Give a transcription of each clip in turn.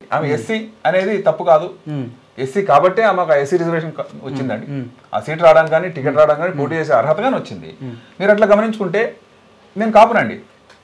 ఆమె ఎస్సీ అనేది తప్పు కాదు ఉమ్. ఎస్సీ కాబట్టే ఆమెకు ఆ ఎస్సీ రిజర్వేషన్ క- వచ్చిందండి ఆ సీట్ రావడానికి కానీ టికెట్ రావడానికి కానీ పోటీ చేసే అర్హత కానీ వచ్చింది మీరు అట్లా గమనించుకుంటే నేను కాపునండి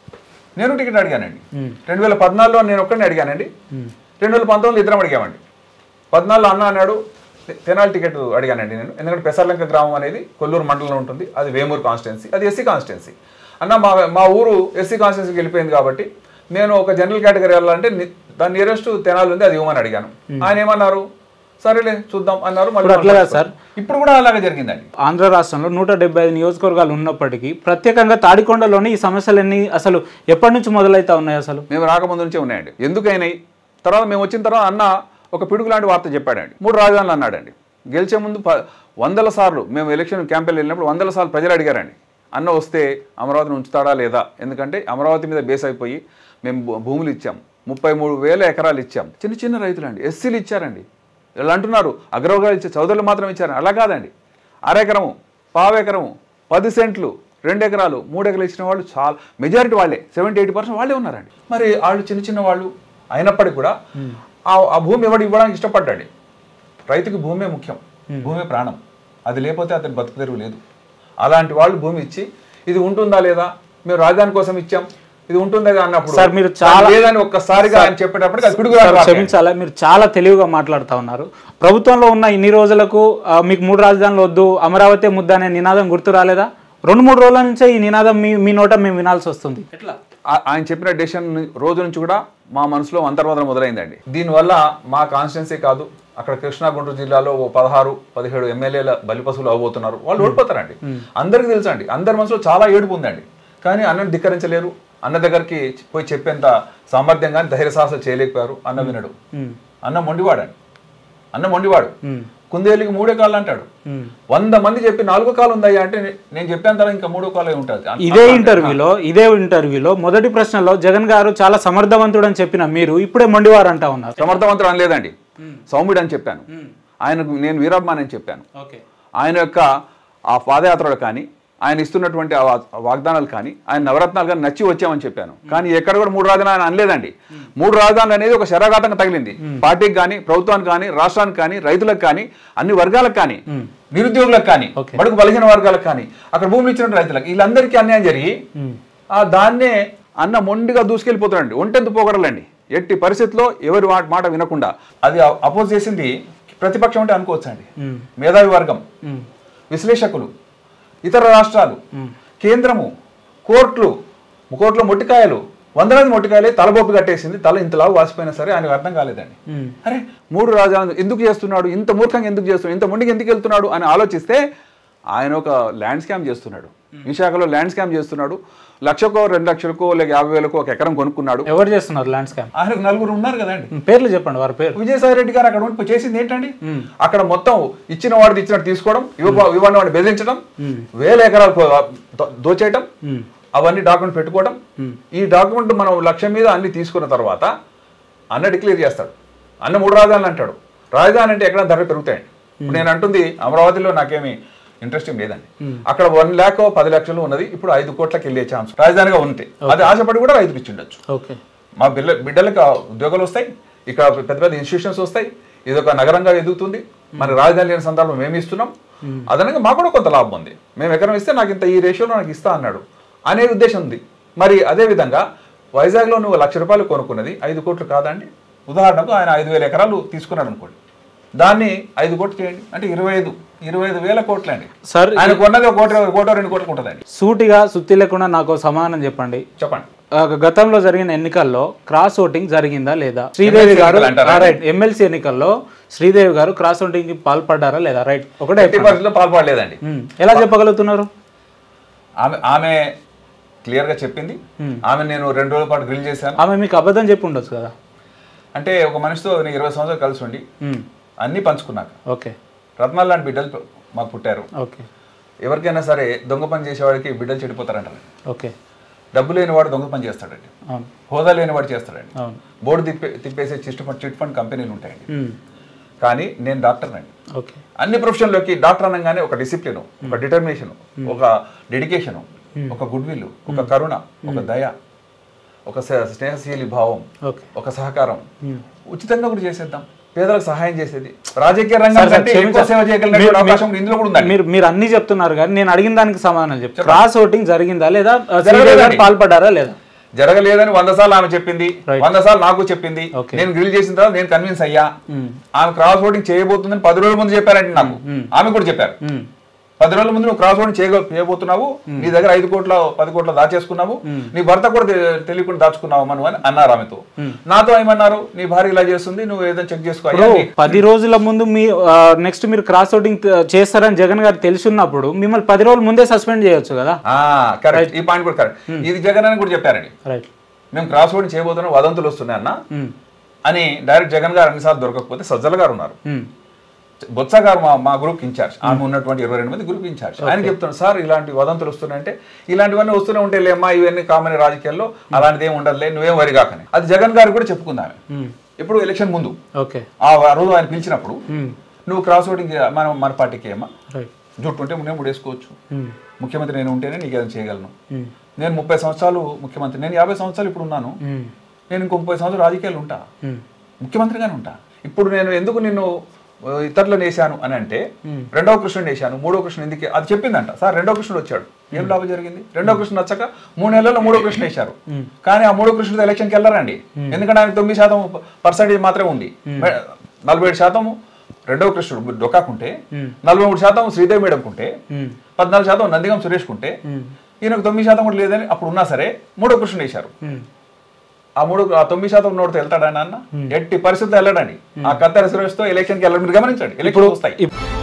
నేను టికెట్ అడిగానండి రెండు వేల పద్నాలుగులో నేను ఒక్కడిని అడిగానండి రెండు వేల పంతొమ్మిది ఇద్దరం అడిగామండి పద్నాలుగులో అన్న అన్నాడు తె- తెనాలి టికెట్ అడిగానండి నేను ఎందుకంటే పెసర్లంక గ్రామం అనేది కొల్లూరు మండలంలో ఉంటుంది అది వేమూరు కాన్స్టిట్యున్సీ అది ఎస్సీ కాన్స్టిట్యున్సీ అన్న మా మా ఊరు ఎస్సీ కాన్స్టిట్యున్సీకి వెళ్ళిపోయింది కాబట్టి నేను ఒక జనరల్ కేటగిరీ వెళ్ళాలంటే ని- దాని నియరెస్ట్ తెనాలి ఉంది అది ఇవ్వమని అడిగాను ఆయన ఏమన్నారు సరేలే చూద్దాం అన్నారు మళ్ళీ ఇప్పుడు అట్లా కాదు సార్. ఇప్పుడు కూడా అలాగే జరిగిందండి ఆంధ్ర రాష్ట్రంలో నూట డెబ్బై ఐదు నియోజకవర్గాలు ఉన్నప్పటికీ ప్రత్యేకంగా తాడికొండలోని ఈ సమస్యలన్నీ అసలు ఎప్పటి నుంచి మొదలైతా ఉన్నాయి అసలు మేము రాకముందు నుంచే ఉన్నాయండి ఎందుకైనాయి తర్వాత మేము వచ్చిన తర్వాత అన్న ఒక పిడుగు లాంటి వార్త చెప్పాడండి మూడు రాజధానులు అన్నాడండి గెలిచే ముందు ప వందల సార్లు మేము ఎలక్షన్ క్యాంపెయిన్ వెళ్ళినప్పుడు వందల సార్లు ప్రజలు అడిగారండి అన్న వస్తే అమరావతిని ఉంచుతాడా లేదా ఎందుకంటే అమరావతి మీద బేస్ అయిపోయి మేము భూ- భూములు ఇచ్చాం ముప్పై మూడు వేల ఎకరాలు ఇచ్చాం చిన్న చిన్న రైతులండి ఎస్సీలు ఇచ్చారండి వీళ్ళు అంటున్నారు అగ్రవర్గాలు ఇచ్చే చౌదరులు మాత్రం ఇచ్చారు అలా కాదండి అరెకరము పావెకరము పది సెంట్లు రెండు ఎకరాలు మూడు ఎకరాలు ఇచ్చిన వాళ్ళు చాలా మెజారిటీ వాళ్ళే సెవెంటీ ఎయిటీ పర్సెంట్ వాళ్ళే ఉన్నారండి మరి వాళ్ళు చిన్న చిన్న వాళ్ళు అయినప్పటికీ కూడా ఆ ఆ భూమి ఎవడు ఇవ్వడానికి ఇష్టపడ్డాడు రైతుకి భూమే ముఖ్యం భూమే ప్రాణం అది లేకపోతే అతని బతుకు తెరువు లేదు అలాంటి వాళ్ళు భూమి ఇచ్చి ఇది ఉంటుందా లేదా మేము రాజధాని కోసం ఇచ్చాం ఇది ఉంటుందా లేదా అన్నప్పుడు సార్, మీరు చాలా- అది లేదని ఒక్కసారిగా ఆయన చెప్పేటప్పటికి అది పిడుగు సార్, రాదు. క్షమించాలా మీరు చాలా తెలివిగా మాట్లాడుతా ఉన్నారు ప్రభుత్వంలో ఉన్న ఇన్ని రోజులకు ఆ, మీకు మూడు రాజధానులు వద్దు అమరావతి ముద్ద అనే నినాదం గుర్తు రాలేదా రెండు మూడు రోజుల నుంచే ఈ నినాదం మీ మీ నోట మేము వినాల్సి వస్తుంది ఎట్లా ఆ- ఆయన చెప్పిన డెసిషన్ రోజు నుంచి కూడా మా మనసులో అంతర్వాదన మొదలైందండి దీనివల్ల మా కాన్స్టిట్యున్సీ కాదు అక్కడ కృష్ణా గుంటూరు జిల్లాలో ఓ పదహారు పదిహేడు ఎమ్మెల్యేల బలిపశువులు అవబోతున్నారు వాళ్ళు ఓడిపోతారండి అందరికీ తెలుసండి అందరి మనసులో చాలా ఏడుపు ఉందండి కానీ అన్నని ధిక్కరించలేరు అన్న దగ్గరికి పోయి చెప్పేంత సామర్థ్యం కానీ ధైర్య సాహసాలు చేయలేకపోయారు అన్న వినడు ఉమ్, అన్న మొండివాడండి అన్న మొండివాడు ఉమ్, కుందేలికి మూడే కాళ్ళు అంటాడు ఉమ్. వంద మంది చెప్పి నాలుగో కాలు ఉందయ్యా అంటే నే- నేను చెప్పాను తర్వాత ఇంకా మూడో కాలే ఉంటుంది ఇదే ఇంటర్వ్యూలో ఇదే ఇంటర్వ్యూలో మొదటి ప్రశ్నలో జగన్ గారు చాలా సమర్థవంతుడు అని చెప్పిన మీరు ఇప్పుడే మొండివారు అంటా ఉన్నారు సమర్థవంతుడు అనలేదండి సౌమ్యుడు అని చెప్పాను ఆయనకు నేను వీరాభిమాని అని చెప్పాను ఓకే ఆయన యొక్క ఆ పాదయాత్రలు కానీ ఆయన ఇస్తున్నటువంటి ఆ వా- వాగ్దానాలు కానీ ఆయన నవరత్నాలు కానీ నచ్చి వచ్చామని చెప్పాను కానీ ఎక్కడ కూడా మూడు రాజధానులు ఆయన అనలేదండి మూడు రాజధానులు అనేది ఒక శరాఘాతంగా తగిలింది పార్టీకి కానీ ప్రభుత్వానికి కానీ రాష్ట్రానికి కానీ రైతులకు కానీ అన్ని వర్గాలకు కానీ నిరుద్యోగులకు కానీ Okay. బడుగు బలహీన వర్గాలకు కానీ అక్కడ భూములు ఇచ్చిన రైతులకు వీళ్ళందరికీ అన్యాయం జరిగి ఆ దాన్నే అన్న మొండిగా దూసుకెళ్ళిపోతాడండి ఒంటెందు పోగడలండి ఎట్టి పరిస్థితిలో ఎవరి వా- మాట వినకుండా అది అపోజ్ చేసింది ప్రతిపక్షం అంటే అనుకోవచ్చండి మేధావి వర్గం విశ్లేషకులు ఇతర రాష్ట్రాలు కేంద్రము కోర్టులు కోర్టులో మొట్టికాయలు వందలాది మొట్టికాయలే తలబొప్పి కట్టేసింది తల ఇంతలా వాసిపోయినా సరే ఆయనకు అర్థం కాలేదండి అరే మూడు రాజధానులు ఎందుకు చేస్తున్నాడు ఇంత మూర్ఖంగా ఎందుకు చేస్తున్నాడు ఇంత మొండికి ఎందుకు వెళ్తున్నాడు అని ఆలోచిస్తే ఆయన ఒక ల్యాండ్ స్కామ్ చేస్తున్నాడు విశాఖలో ల్యాండ్ స్కామ్ చేస్తున్నాడు లక్షకో రెండు లక్షలకో లేక యాభై వేలకో ఒక ఎకరం కొనుక్కున్నాడు ఎవరు చేస్తున్నారు ల్యాండ్ స్కామ్ ఆయనకు నలుగురు ఉన్నారు కదండి పేర్లు చెప్పండి వారి పేరు విజయసాయి రెడ్డి గారు అక్కడ ఉండి చేసింది ఏంటండి అక్కడ మొత్తం ఇచ్చిన వాడిది ఇచ్చినట్టు తీసుకోవడం ఇవ్వ ఇవ్వని వాడిని బెదిరించడం వేల ఎకరాలు కో- దో- దోచేయటం అవన్నీ డాక్యుమెంట్ పెట్టుకోవడం ఈ డాక్యుమెంట్ మనం లక్ష్యం మీద అన్ని తీసుకున్న తర్వాత అన్న డిక్లేర్ చేస్తాడు అన్న మూడు రాజధానులు అంటాడు రాజధాని అంటే ఎక్కడ ధరలు పెరుగుతాయండి ఇప్పుడు నేను అంటుంది అమరావతిలో నాకేమి ఇంట్రెస్ట్ ఏం లేదండి అక్కడ వన్ ల్యాక్ పది లక్షలు ఉన్నది ఇప్పుడు ఐదు కోట్లకి వెళ్ళే ఛాన్స్ రాజధానిగా ఉంటే అది ఆశపడి కూడా రైతుకి ఇచ్చిండొచ్చు ఓకే మా బిడ్డ బిడ్డలకు ఉద్యోగాలు వస్తాయి ఇక్కడ పెద్ద పెద్ద ఇన్స్టిట్యూషన్స్ వస్తాయి ఇది ఒక నగరంగా ఎదుగుతుంది మన రాజధాని లేని సందర్భం మేము ఇస్తున్నాం అదనంగా మాకు కూడా కొంత లాభం ఉంది మేము ఎకరం ఇస్తే నాకు ఇంత ఈ రేషియోలో నాకు ఇస్తా అన్నాడు అనే ఉద్దేశం ఉంది మరి అదే విధంగా వైజాగ్లో నువ్వు లక్ష రూపాయలు కొనుక్కున్నది ఐదు కోట్లు కాదండి ఉదాహరణకు ఆయన ఐదు వేల ఎకరాలు తీసుకున్నాడు అనుకోండి దాన్ని ఐదు కోట్లు చేయండి అంటే ఇరవై ఐదు ఇరవై ఐదు వేల కోట్లు అండి సార్ ఆయన కొన్నది ఒక కోటి కోటో రెండు కోట్లు ఉంటుందండి సూటిగా సుత్తి లేకుండా నాకు సమాధానం చెప్పండి చెప్పండి ఆ, గతంలో జరిగిన ఎన్నికల్లో క్రాస్ ఓటింగ్ జరిగిందా లేదా శ్రీదేవి ఎమ్మెల్సీ గారు ఎన్నికలు అంటారా? రైట్ ఎమ్మెల్సీ ఎన్నికల్లో శ్రీదేవి గారు క్రాస్ ఓటింగ్ కి పాల్పడ్డారా లేదా రైట్ ఒకటే ఎట్టి పరిస్థితుల్లో పాల్పడలేదండి ఉమ్, ఎలా చెప్పగలుగుతున్నారు ఆమె ఆమె క్లియర్గా చెప్పింది ఆమె నేను రెండు రోజుల పాటు గ్రిల్ చేశాను ఆమె మీకు అబద్ధం చెప్పి ఉండొచ్చు కదా అంటే ఒక మనిషితో నేను ఇరవై సంవత్సరాలు కలిసి ఉండి ఉమ్, అన్నీ పంచుకున్నాక ఓకే రత్నాలు లాంటి బిడ్డలు మాకు పుట్టారు ఓకే ఎవరికైనా సరే దొంగ పని చేసేవాడికి బిడ్డలు చెడిపోతారంటారు ఓకే డబ్బు లేనివాడు దొంగ పని చేస్తాడండి అవును హోదా లేనివాడు చేస్తాడండి అవును బోర్డు తిప్పే తిప్పేసే చిట్ ఫండ్ చిట్ ఫండ్ కంపెనీలు ఉంటాయండి ఉమ్, కానీ నేను డాక్టర్ అండి ఓకే అన్ని ప్రొఫెషన్లోకి డాక్టర్ అనగానే ఒక డిసిప్లిన్ ఒక డిటర్మినేషన్ ఒక డెడికేషన్ ఒక గుడ్ విల్ ఒక కరుణ ఒక దయ ఒక స- స్నేహశీలి భావం ఓకే ఒక సహకారం ఉచితంగా కూడా చేసేద్దాం పేదలకు సహాయం చేసేది రాజకీయ రంగం సార్, సార్, కంటే ఎక్కువ క్షమించండి. సేవ చేయగలిగిన మీరు- అవకాశం కూడా ఇందులో కూడా ఉందండి మీరు మీరు అన్ని చెప్తున్నారు కానీ నేను అడిగిన దానికి సమాధానం చెప్తాను క్రాస్ ఓటింగ్ జరిగిందా లేదా ఆ, జరగలేదండి. శ్రీదేవి గారు పాల్పడ్డారా లేదా జరగలేదని వంద సార్లు ఆమె చెప్పింది Right. వంద సార్లు నాకు చెప్పింది Okay. నేను గ్రిల్ చేసిన తర్వాత నేను కన్విన్స్ అయ్యా మ్మ్. ఆమె క్రాస్ ఓటింగ్ చేయబోతుందని పది రోజుల ముందు చెప్పారండి నాకు ఆమె కూడా చెప్పారు మ్మ్. పది రోజుల ముందు నువ్వు క్రాస్ ఓటింగ్ చేయగ చేయబోతున్నావు నీ దగ్గర ఐదు కోట్ల పది కోట్ల దాచేసుకున్నావు నీ భర్త కూడా తె- తెలియకుండా దాచుకున్నావు మనం అని అన్నారు ఆమెతో నాతో ఏమన్నారు నీ భార్య ఇలా చేస్తుంది నువ్వు ఏదైనా చెక్ చేసుకో అయ్యా, ఇప్పుడు నీ- పది రోజుల ముందు మీ నెక్స్ట్ మీరు క్రాస్ ఓటింగ్ చేస్తారని జగన్ గారు తెలిసినప్పుడు మిమ్మల్ని పది రోజుల ముందే సస్పెండ్ చేయొచ్చు కదా ఆ కరెక్ట్ ఈ పాయింట్ కూడా కరెక్ట్ ఇది జగన్ అని కూడా చెప్పారండి రైట్ మేము క్రాస్ ఓటింగ్ చేయబోతున్నాం వదంతులు వస్తున్నాయి అన్న అని డైరెక్ట్ జగన్ గారు అన్నిసార్లు దొరకకపోతే సజ్జల గారు ఉన్నారు బొత్స గారు మా మా గ్రూప్ ఇన్ఛార్జ్ ఆమె ఉన్నటువంటి ఇరవై రెండు మంది గ్రూప్ ఇన్ఛార్జ్ ఆయన చెప్తున్నాడు సార్ ఇలాంటి వదంతులు వస్తున్నాయంటే ఇలాంటివన్నీ వస్తూనే ఉంటాయి లేమ్మా ఇవన్నీ కామన్ రాజకీయాల్లో అలాంటిది ఏమి ఉండదులే నువ్వేం వరి కాకని అది జగన్ గారు కూడా చెప్పుకుందాం ఇప్పుడు ఎలక్షన్ ముందు ఓకే ఆ రోజు ఆయన పిలిచినప్పుడు నువ్వు క్రాస్ ఓటింగ్ మనం మన పార్టీకి ఏమా రైట్ జుట్టు ఉంటే నేను కూడా వేసుకోవచ్చు ముఖ్యమంత్రి నేను ఉంటేనే నీకు ఏదైనా చేయగలను నేను ముప్పై సంవత్సరాలు ముఖ్యమంత్రి నేను యాభై సంవత్సరాలు ఇప్పుడు ఉన్నాను నేను ఇంకో ముప్పై సంవత్సరాలు రాజకీయాలు ఉంటా ముఖ్యమంత్రిగానే ఉంటా ఇప్పుడు నేను ఎందుకు నిన్ను ఆ, ఇతరులను వేశాను అని అంటే రెండవ కృష్ణుడు వేశాను మూడో కృష్ణుడు ఎందుకు అది చెప్పిందంట సార్ రెండో కృష్ణుడు వచ్చాడు ఏం లాభం జరిగింది రెండో కృష్ణుడు వచ్చాక మూడు నెలల్లో మూడో కృష్ణ వేశారు కానీ ఆ మూడో కృష్ణుడు ఎలక్షన్కి వెళ్ళరండి ఎందుకంటే ఆయన తొమ్మిది శాతం పర్సెంటేజ్ మాత్రమే ఉంది నలభై ఏడు శాతం రెండవ కృష్ణుడు డొక్కాకుంటే నలభై మూడు శాతం శ్రీదేవి మేడంకుంటే పద్నాలుగు శాతం నందిగం సురేష్ కుంటే ఈయనకు తొమ్మిది శాతం కూడా లేదని అప్పుడు ఉన్నా సరే మూడో కృష్ణుడు వేశారు ఆ మూడు ఆ తొమ్మిది శాతం ఉన్నోడితో వెళ్తాడా అన్న ఎట్టి పరిస్థితుల్లో వెళ్ళడండి ఆ కత్తెర సురేష్తో ఎలక్షన్కి వెళ్ళడం మీరు గమనించండి ఎలక్షన్ వస్తాయి ఇప్-